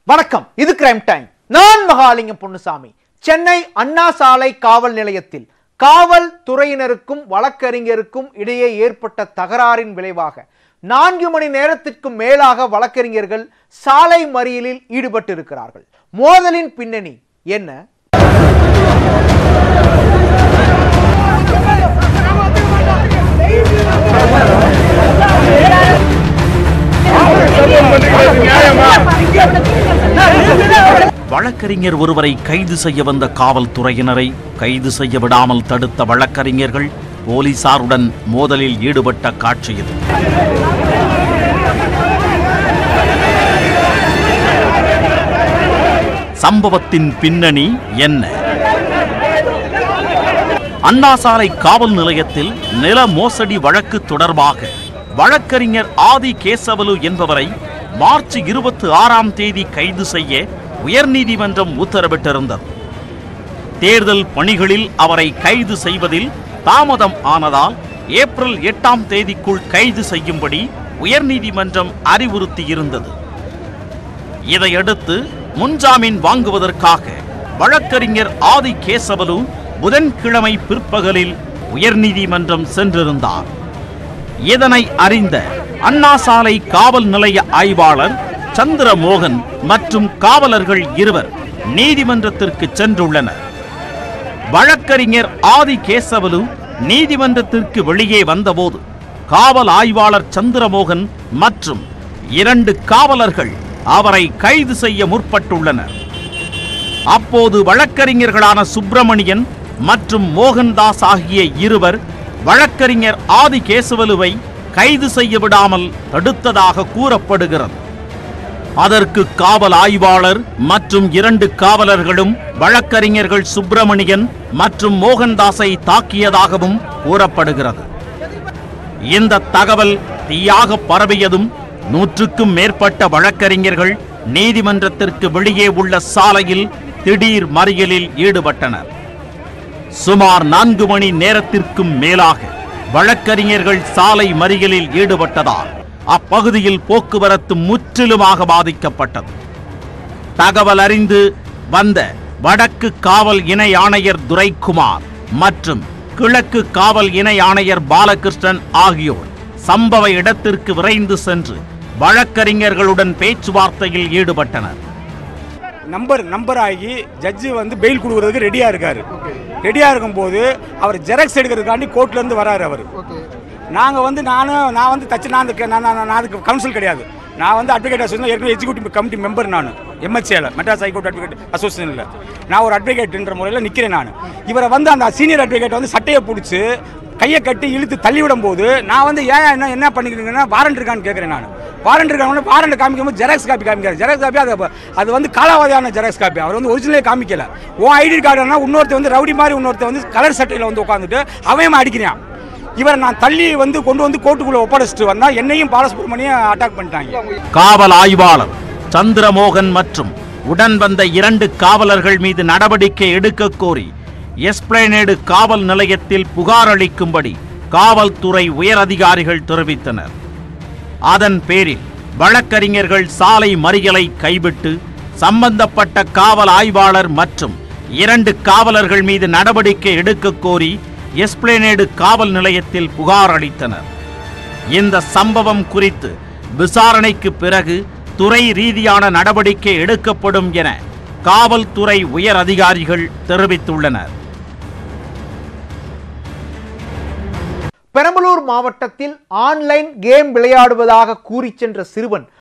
வணக்கம் இது crime time நான் மகாலிங்கம் பொன்னுசாமி சென்னை அண்ணா சாலை காவல் நிலையத்தில் காவல் துறையினருக்கும் வழக்கறிஞருக்கும் இடையே ஏற்பட்ட தகராறின் விளைவாக நான்கு மணி நேரத்திற்கும் மேலாக வழக்கறிஞர்கள் சாலை மறியலில் ஈடுபட்டிருக்கிறார்கள் மோதலின் பின்னணி என்ன வழக்கறிஞர் ஒருவரை கைது செய்ய வந்த காவல்துறையினரை கைது செய்ய விடாமல் தடுத்த வழக்கறிஞர்கள் போலீசாருடன் மோதலில் ஈடுபட்ட காட்சி இது சம்பவத்தின் பின்னணி என்ன அண்ணா சாலை காவல் நிலையத்தில் நில மோசடி வழக்கு தொடர்பாக வழக்கறிஞர் ஆதி கேசவலு என்பவரை மார்ச் இருபத்தி ஆறாம் தேதி கைது செய்ய உயர்நீதிமன்றம் உத்தரவிட்டிருந்தது தேர்தல் பணிகளில் அவரை கைது செய்வதில் தாமதம் ஆனதால் ஏப்ரல் எட்டாம் தேதிக்குள் கைது செய்யும்படி உயர்நீதிமன்றம் அறிவுறுத்தியிருந்தது இதையடுத்து முன்ஜாமீன் வாங்குவதற்காக வழக்கறிஞர் ஆதி கேசவலு புதன்கிழமை பிற்பகலில் உயர்நீதிமன்றம் சென்றிருந்தார் இதனை அறிந்த அண்ணா சாலை காவல் நிலைய ஆய்வாளர் சந்திரமோகன் மற்றும் காவலர்கள் இருவர் நீதிமன்றத்திற்கு சென்றுள்ளனர் வழக்கறிஞர் ஆதி கேசவலு நீதிமன்றத்திற்கு வெளியே வந்தபோது காவல் ஆய்வாளர் சந்திரமோகன் மற்றும் இரண்டு காவலர்கள் அவரை கைது செய்ய முற்பட்டுள்ளனர் அப்போது வழக்கறிஞர்களான சுப்பிரமணியன் மற்றும் மோகன்தாஸ் ஆகிய இருவர் வழக்கறிஞர் ஆதி கேசவலுவை கைது செய்ய விடாமல் தடுத்ததாக கூறப்படுகிறது அதற்கு காவல் ஆய்வாளர் மற்றும் இரண்டு காவலர்களும் வழக்கறிஞர்கள் சுப்பிரமணியன் மற்றும் மோகன்தாஸை தாக்கியதாகவும் கூறப்படுகிறது இந்த தகவல் தீயாக பரவியதும் நூற்றுக்கும் மேற்பட்ட வழக்கறிஞர்கள் நீதிமன்றத்திற்கு வெளியே உள்ள சாலையில் திடீர் மறியலில் ஈடுபட்டனர் சுமார் நான்கு மணி நேரத்திற்கும் மேலாக வழக்கறிஞர்கள் சாலை மறியலில் ஈடுபட்டதால் அப்பகுதியில் போக்குவரத்து முற்றிலுமாக பாதிக்கப்பட்டது தகவல் அறிந்து வந்த வடக்கு காவல் இணை ஆணையர் துரைக்குமார் மற்றும் கிழக்கு காவல் இணை ஆணையர் பாலகிருஷ்ணன் ஆகியோர் சம்பவ இடத்திற்கு விரைந்து சென்று வழக்கறிஞர்களுடன் பேச்சுவார்த்தையில் ஈடுபட்டனர் நம்பர் நம்பர் ஆகி ஜட்ஜு வந்து பெயில் கொடுக்கறதுக்கு ரெடியாக இருக்காரு ரெடியாக இருக்கும்போது அவர் ஜெராக்ஸ் எடுக்கிறதுக்காண்டி கோர்ட்லேருந்து வராரு அவர் நாங்கள் வந்து நானும் நான் வந்து தச்சு நான் அதுக்கு நான் நான் நான் அதுக்கு கவுன்சில் கிடையாது நான் வந்து அட்வொகேட் அசோசியேஷன் ஏற்கனவே எக்ஸிக்யூட்டிவ் கமிட்டி மெம்பர் நான் எம்எஸ்சியில் மெட்ராஸ் ஹைகோர்ட் அட்வொகேட் அசோசியேஷனில் நான் ஒரு அட்வொகேட்ன்ற முறையில் நிற்கிறேன் நான் இவரை வந்து அந்த சீனியர் அட்வொகேட் வந்து சட்டையை பிடிச்சி கையை கட்டி இழுத்து தள்ளிவிடும் போது நான் வந்து ஏன் என்ன என்ன பண்ணிக்கிறீங்கன்னா வாரண்ட் இருக்கான்னு கேட்குறேன் நான் வாரண்ட் இருக்காங்க வாரண்ட் காமிக்கும்போது ஜெராக்ஸ் காப்பி காமிக்காரு ஜெராக்ஸ் காப்பி அது அது வந்து காலாவதியான ஜெராக்ஸ் காப்பி அவர் வந்து ஒரிஜினலே காமிக்கல உன் ஐடி கார்டுனா இன்னொருத்த வந்து ரவுடி மாதிரி இன்னொருத்த வந்து கலர் சட்டையில் வந்து உட்காந்துட்டு அவன் அடிக்கிறான் இவரை நான் தள்ளி வந்து கொண்டு வந்து கோர்ட்டுக்குள்ளே ஒப்படைச்சிட்டு வந்தா என்னையும் பாலசுப்ரமணியம் அட்டாக் பண்ணிட்டாங்க காவல் ஆய்வாளர் சந்திரமோகன் மற்றும் உடன் வந்த இரண்டு காவலர்கள் மீது நடவடிக்கை எடுக்க கோரி எஸ்பிளேனேடு காவல் நிலையத்தில் புகார் அளிக்கும்படி காவல்துறை உயர் அதிகாரிகள் தெரிவித்தனர் அதன் பேரில் வழக்கறிஞர்கள் சாலை மறியலை கைவிட்டு சம்பந்தப்பட்ட காவல் ஆய்வாளர் மற்றும் இரண்டு காவலர்கள் மீது நடவடிக்கை எடுக்க கோரி எஸ்பிளேனேடு காவல் நிலையத்தில் புகார் அளித்தனர் இந்த சம்பவம் குறித்து விசாரணைக்கு பிறகு துறை ரீதியான நடவடிக்கை எடுக்கப்படும் என காவல்துறை உயர் அதிகாரிகள் தெரிவித்துள்ளனர் பெரம்பலூர் மாவட்டத்தில் ஆன்லைன் கேம் விளையாடுவதாக கூறிச் சென்ற சிறுவன்